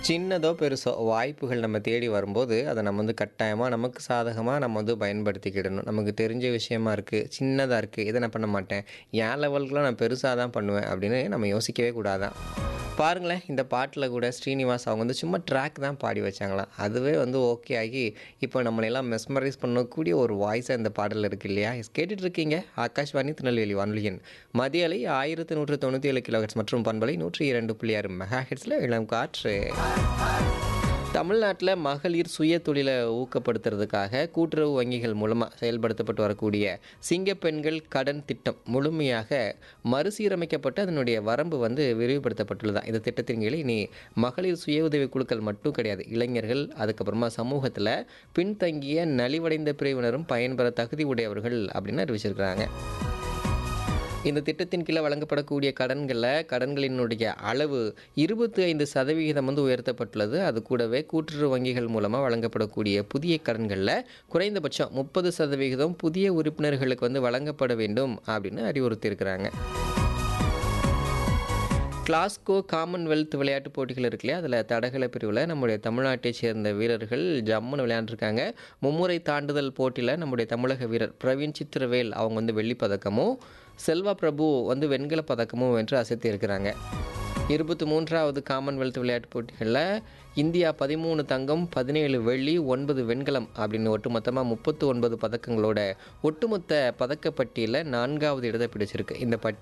சின்னதோ பெருசோ வாய்ப்புகள் நம்ம தேடி வரும்போது அதை நம்ம வந்து கட்டாயமாக நமக்கு சாதகமாக நம்ம வந்து பயன்படுத்திக்கிடணும் நமக்கு தெரிஞ்ச விஷயமா இருக்குது சின்னதாக இருக்குது இதை நான் பண்ண மாட்டேன் என் லெவலுக்குலாம் நான் பெருசாக தான் பண்ணுவேன் அப்படின்னு நம்ம யோசிக்கவே கூடாதான் பாருங்களேன் இந்த பாட்டில் கூட ஸ்ரீனிவாஸ் அவங்க வந்து சும்மா ட்ராக் தான் பாடி வச்சாங்களாம் அதுவே வந்து ஓகே ஆகி இப்போ நம்மளையெல்லாம் மெஸ்மரைஸ் பண்ணக்கூடிய ஒரு வாய்ஸாக இந்த பாடல் இருக்குது இல்லையா கேட்டுட்டு இருக்கீங்க ஆகாஷ்வாணி திருநெல்வேலி வானொலியின் மதிய அலை ஆயிரத்தி நூற்று தொண்ணூற்றி ஏழு கிலோஹெட்ஸ் மற்றும் பண்பலை நூற்றி இரண்டு புள்ளி ஆறு மெகா ஹெட்ஸில் இளம் காற்று தமிழ்நாட்டில் மகளிர் சுய தொழிலை ஊக்கப்படுத்துறதுக்காக கூட்டுறவு வங்கிகள் மூலமாக செயல்படுத்தப்பட்டு வரக்கூடிய சிங்கப்பெண்கள் கடன் திட்டம் முழுமையாக மறுசீரமைக்கப்பட்டு அதனுடைய வரம்பு வந்து விரிவுபடுத்தப்பட்டுள்ளதான் இந்த திட்டத்தின் கீழ் இனி மகளிர் சுய உதவி குழுக்கள் மட்டும் கிடையாது இளைஞர்கள் அதுக்கப்புறமா சமூகத்தில் பின்தங்கிய நலிவடைந்த பிரிவினரும் பயன்பெற தகுதி உடையவர்கள் அப்படின்னு அறிவிச்சிருக்கிறாங்க இந்த திட்டத்தின் கீழே வழங்கப்படக்கூடிய கடன்களில் கடன்களினுடைய அளவு இருபத்தி ஐந்து சதவிகிதம் வந்து உயர்த்தப்பட்டுள்ளது அது கூடவே கூட்டுறவு வங்கிகள் மூலமாக வழங்கப்படக்கூடிய புதிய கடன்களில் குறைந்தபட்சம் முப்பது சதவிகிதம் புதிய உறுப்பினர்களுக்கு வந்து வழங்கப்பட வேண்டும் அப்படின்னு அறிவுறுத்தியிருக்கிறாங்க கிளாஸ்கோ காமன்வெல்த் விளையாட்டுப் போட்டிகள் இருக்கு இல்லையா அதில் தடகள பிரிவில் நம்முடைய தமிழ்நாட்டை சேர்ந்த வீரர்கள் ஜம்முன்னு விளையாண்டுருக்காங்க மும்முறை தாண்டுதல் போட்டியில் நம்முடைய தமிழக வீரர் பிரவீன் சித்திரவேல் அவங்க வந்து வெள்ளிப் பதக்கமும் செல்வா பிரபு வந்து வெண்கலப் பதக்கமும் வென்று அசைத்து இருக்கிறாங்க இருபத்தி மூன்றாவது காமன்வெல்த் விளையாட்டுப் போட்டிகளில் இந்தியா பதிமூணு தங்கம் பதினேழு வெள்ளி ஒன்பது வெண்கலம் அப்படின்னு ஒட்டுமொத்தமாக முப்பத்து ஒன்பது பதக்கங்களோட ஒட்டுமொத்த பதக்கப்பட்டியலில் நான்காவது இடத்தை பிடிச்சிருக்கு இந்த பட்